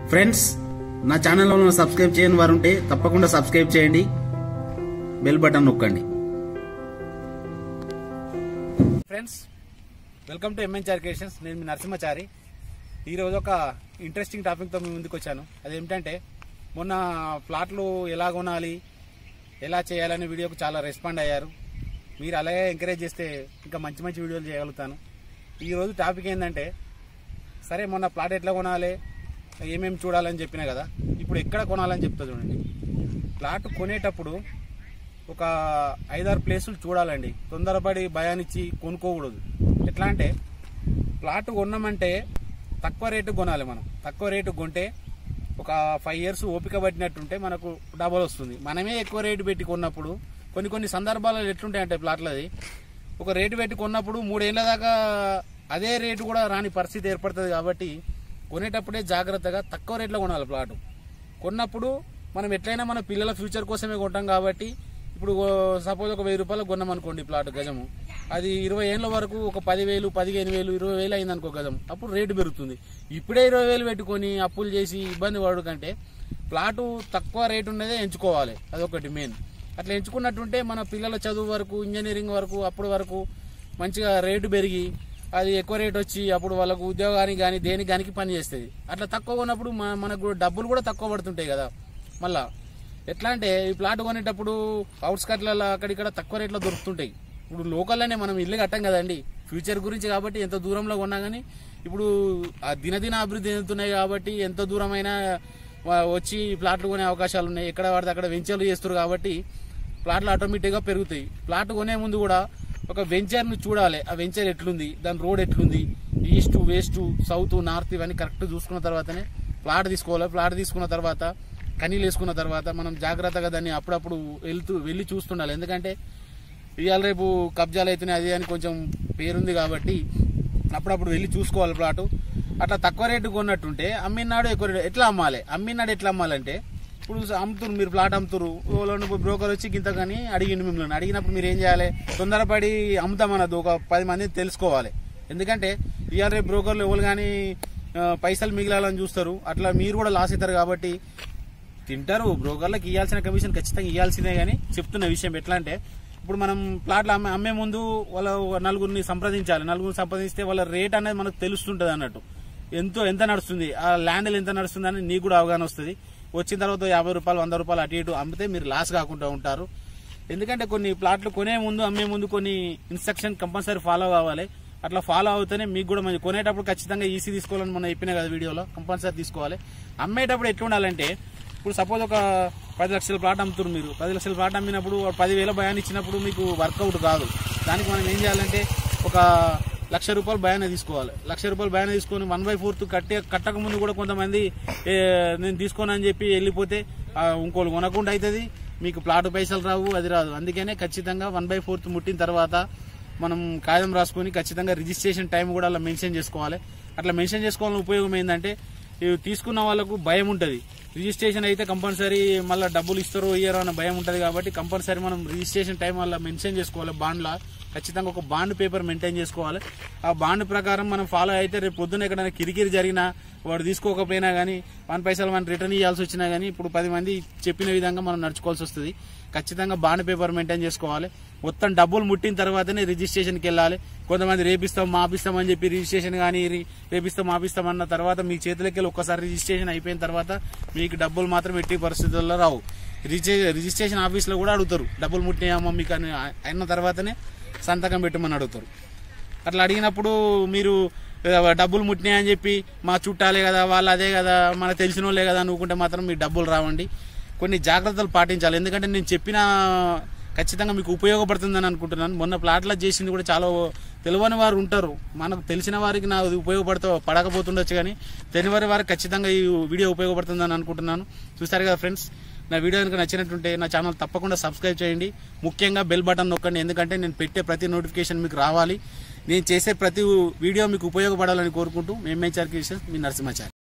friends నా ఛానల్లో subscribe చేయని వారు ఉంటే తప్పకుండా సబ్స్క్రైబ్ చేయండి బెల్ బటన్ నొక్కండి ఫ్రెండ్స్ వెల్కమ్ టు ఎంఎన్చార్ క్రియేషన్స్ నేను మీ నరసింహచారి ఈరోజు ఒక ఇంట్రెస్టింగ్ టాపిక్తో మీ ముందుకు వచ్చాను అదేమిటంటే మొన్న ప్లాట్లు ఎలా కొనాలి ఎలా చేయాలనే వీడియోకు చాలా రెస్పాండ్ అయ్యారు మీరు అలాగే ఎంకరేజ్ చేస్తే ఇంకా మంచి మంచి వీడియోలు చేయగలుగుతాను ఈరోజు టాపిక్ ఏంటంటే సరే మొన్న ప్లాట్ ఎట్లా కొనాలి ఏమేమి చూడాలని చెప్పినా కదా ఇప్పుడు ఎక్కడ కొనాలని చెప్తా చూడండి ప్లాట్ కొనేటప్పుడు ఒక ఐదారు ప్లేసులు చూడాలండి తొందరపడి భయానిచ్చి కొనుక్కోకూడదు ఎట్లా అంటే ప్లాట్ కొన్నామంటే తక్కువ రేటు కొనాలి మనం తక్కువ రేటు కొంటే ఒక ఫైవ్ ఇయర్స్ ఓపిక పట్టినట్టుంటే మనకు డబల్ వస్తుంది మనమే ఎక్కువ రేటు పెట్టి కొన్నప్పుడు కొన్ని కొన్ని సందర్భాలలో ఎట్లుంటాయంటే ప్లాట్లది ఒక రేటు పెట్టి కొన్నప్పుడు మూడేళ్ల దాకా అదే రేటు కూడా రాని పరిస్థితి ఏర్పడుతుంది కాబట్టి కొనేటప్పుడే జాగ్రత్తగా తక్కువ రేట్లో కొనాలి ప్లాట్ కొన్నప్పుడు మనం ఎట్లయినా మన పిల్లల ఫ్యూచర్ కోసమే కొంటాం కాబట్టి ఇప్పుడు సపోజ్ ఒక వెయ్యి రూపాయలు కొన్నాం అనుకోండి ప్లాట్ గజము అది ఇరవై ఏళ్ళ వరకు ఒక పదివేలు పదిహేను వేలు ఇరవై వేలు అయింది అనుకో గజం అప్పుడు రేటు పెరుగుతుంది ఇప్పుడే ఇరవై వేలు పెట్టుకొని అప్పులు చేసి ఇబ్బంది పడు కంటే ప్లాటు తక్కువ రేటు ఉన్నదే ఎంచుకోవాలి అదొకటి మెయిన్ అట్లా ఎంచుకున్నట్టుంటే మన పిల్లల చదువు వరకు ఇంజనీరింగ్ వరకు అప్పటి వరకు మంచిగా రేటు పెరిగి అది ఎక్కువ రేట్ వచ్చి అప్పుడు వాళ్ళకు ఉద్యోగానికి కానీ దేనికి కానీ పని చేస్తుంది అట్లా తక్కువ ఉన్నప్పుడు మన- మనకు డబ్బులు కూడా తక్కువ పడుతుంటాయి కదా మళ్ళా ఎట్లా అంటే ఈ ప్లాట్ కొనేటప్పుడు అవుట్స్కట్లలో అక్కడిక్కడ తక్కువ రేట్లో దొరుకుతుంటాయి ఇప్పుడు లోకల్లోనే మనం ఇల్లు కట్టాం కదండి ఫ్యూచర్ గురించి కాబట్టి ఎంత దూరంలో కొన్నా కానీ ఇప్పుడు ఆ దినదిన అభివృద్ధి చెందుతున్నాయి కాబట్టి ఎంత దూరమైనా వా- వచ్చి ప్లాట్లు కొనే అవకాశాలు ఉన్నాయి ఎక్కడ పడితే అక్కడ వెంచర్లు చేస్తారు కాబట్టి ప్లాట్లు ఆటోమేటిక్గా పెరుగుతాయి ప్లాట్ కొనే ముందు కూడా ఒక వెంచర్ను చూడాలి ఆ వెంచర్ ఎట్లుంది దాని రోడ్ ఎట్లుంది ఈస్ట్ వెస్ట్ సౌత్ నార్త్ ఇవన్నీ కరెక్ట్ చూసుకున్న తర్వాతనే ప్లాట్ తీసుకోవాలి ప్లాట్ తీసుకున్న తర్వాత కనీలు వేసుకున్న తర్వాత మనం జాగ్రత్తగా దాన్ని అప్పుడప్పుడు వెళ్తూ వెళ్ళి చూస్తుండాలి ఎందుకంటే ఇవాళ రేపు కబ్జాలు అవుతున్నాయి అది అని కొంచెం పేరుంది కాబట్టి అప్పుడప్పుడు వెళ్ళి చూసుకోవాలి ప్లాటు అట్లా తక్కువ రేటు కొన్నట్టుంటే అమ్మినాడు ఎక్కువ రేటు ఎట్లా అమ్మాలి అమ్మినాడు ఎట్లా అమ్మాలంటే ఇప్పుడు అమ్ముతురు మీరు ప్లాట్ అమ్ముతురు వాళ్ళని బ్రోకర్ వచ్చి గింత కానీ అడిగిండు మిమ్మల్ని అడిగినప్పుడు మీరు ఏం చేయాలి తొందరపడి అమ్ముతామన్నది ఒక పది మందిని తెలుసుకోవాలి ఎందుకంటే ఇవాళ రేపు బ్రోకర్లు ఎవరు కానీ ఆ, పైసలు మిగిలాలని చూస్తారు అట్లా మీరు కూడా లాస్ అవుతారు కాబట్టి తింటారు బ్రోకర్లకు ఇవ్వాల్సిన కమిషన్ ఖచ్చితంగా ఇవ్వాల్సిందే కానీ చెప్తున్న విషయం ఎట్లా అంటే ఇప్పుడు మనం ప్లాట్లు అమ్మే అమ్మే ముందు వాళ్ళ నలుగురిని సంప్రదించాలి నలుగురిని సంప్రదిస్తే వాళ్ళ రేట్ అనేది మనకు తెలుస్తుంటది అన్నట్టు ఎంతో ఎంత నడుస్తుంది ఆ ల్యాండ్ ఎంత నడుస్తుంది అని నీకు కూడా అవగాహన వస్తుంది వచ్చిన తర్వాత యాభై రూపాయలు వంద రూపాయలు అటు ఇటు అమ్మితే మీరు లాస్ కాకుండా ఉంటారు ఎందుకంటే కొన్ని ప్లాట్లు కొనే ముందు అమ్మే ముందు కొన్ని ఇన్స్ట్రక్షన్ కంపల్సరీ ఫాలో కావాలి అట్లా ఫాలో అవుతేనే మీకు కూడా మంచి కొనేటప్పుడు ఖచ్చితంగా ఈసీ తీసుకోవాలని మనం చెప్పిన కదా వీడియోలో కంపల్సరీ తీసుకోవాలి అమ్మేటప్పుడు ఎట్లా ఉండాలంటే ఇప్పుడు సపోజ్ ఒక పది లక్షల ప్లాట్ అమ్ముతున్నారు మీరు పది లక్షల ప్లాట్ అమ్మినప్పుడు వాడు పదివేల భయాన్ని ఇచ్చినప్పుడు మీకు వర్కౌట్ కాదు దానికి మనం ఏం చేయాలంటే ఒక లక్ష రూపాయలు భయాన్ని తీసుకోవాలి లక్ష రూపాయలు భయాన్ని తీసుకొని వన్ బై ఫోర్త్ కట్టే కట్టక ముందు కూడా కొంతమంది ఏ, నేను తీసుకోనని చెప్పి వెళ్ళిపోతే ఆ, ఇంకోళ్ళు కొనకుండా అవుతుంది మీకు ప్లాట్ పైసలు రావు అది రాదు అందుకనే ఖచ్చితంగా వన్ బై ఫోర్త్ ముట్టిన తర్వాత మనం కాగితం రాసుకొని ఖచ్చితంగా రిజిస్ట్రేషన్ టైం కూడా అలా మెన్షన్ చేసుకోవాలి అట్లా మెన్షన్ చేసుకోవాలని ఉపయోగం ఏంటంటే ఇవి తీసుకున్న వాళ్ళకు భయం ఉంటుంది రిజిస్ట్రేషన్ అయితే కంపల్సరీ మళ్ళీ డబ్బులు ఇస్తారో ఇయ్యారో అన్న భయం ఉంటుంది కాబట్టి కంపల్సరీ మనం రిజిస్ట్రేషన్ టైం వల్ల మెన్షన్ చేసుకోవాలి బాండ్లా ఖచ్చితంగా ఒక బాండ్ పేపర్ మెయింటైన్ చేసుకోవాలి ఆ బాండ్ ప్రకారం మనం ఫాలో అయితే రేపు పొద్దున ఎక్కడైనా కిరికిరి జరిగినా వాడు తీసుకోకపోయినా కానీ వన్ పైసలు మనం రిటర్న్ ఇవ్వాల్సి వచ్చినా కానీ ఇప్పుడు పది మంది చెప్పిన విధంగా మనం నడుచుకోవాల్సి వస్తుంది ఖచ్చితంగా బాండ్ పేపర్ మెయింటైన్ చేసుకోవాలి మొత్తం డబ్బులు ముట్టిన తర్వాతనే రిజిస్ట్రేషన్కి వెళ్ళాలి కొంతమంది రేపిస్తాం మాపిస్తాం అని చెప్పి రిజిస్ట్రేషన్ కానీ రి- రేపిస్తాం మాపిస్తాం అన్న తర్వాత మీ చేతిలోకి వెళ్ళి ఒక్కసారి రిజిస్ట్రేషన్ అయిపోయిన తర్వాత మీకు డబ్బులు మాత్రం ఎట్టి పరిస్థితుల్లో రావు రిజి- రిజిస్ట్రేషన్ ఆఫీస్లో కూడా అడుగుతారు డబ్బులు ముట్టినాయమ్మా మీకు అని అయిన తర్వాతనే సంతకం పెట్టమని అడుగుతారు అట్లా అడిగినప్పుడు మీరు ఆ, డబ్బులు ముట్టినాయని చెప్పి మా చుట్టాలే కదా వాళ్ళు అదే కదా మన తెలిసిన వాళ్ళే కదా అనుకుంటే మాత్రం మీకు డబ్బులు రావండి కొన్ని జాగ్రత్తలు పాటించాలి ఎందుకంటే నేను చెప్పిన ఖచ్చితంగా మీకు ఉపయోగపడుతుందని అనుకుంటున్నాను మొన్న ప్లాట్లో చేసింది కూడా చాలా తెలియని వారు ఉంటారు మనకు తెలిసిన వారికి నా ఉపయోగపడుతూ పడకపోతుండొచ్చు కానీ తెలియని వారికి ఖచ్చితంగా ఈ వీడియో ఉపయోగపడుతుందని అనుకుంటున్నాను చూస్తారు కదా ఫ్రెండ్స్ నా వీడియో కనుక నచ్చినట్టుంటే నా ఛానల్ తప్పకుండా సబ్స్క్రైబ్ చేయండి ముఖ్యంగా బెల్ బటన్ నొక్కండి ఎందుకంటే నేను పెట్టే ప్రతి నోటిఫికేషన్ మీకు రావాలి నేను చేసే ప్రతి వీడియో మీకు ఉపయోగపడాలని కోరుకుంటూ మేము మీ నరసింహాచారి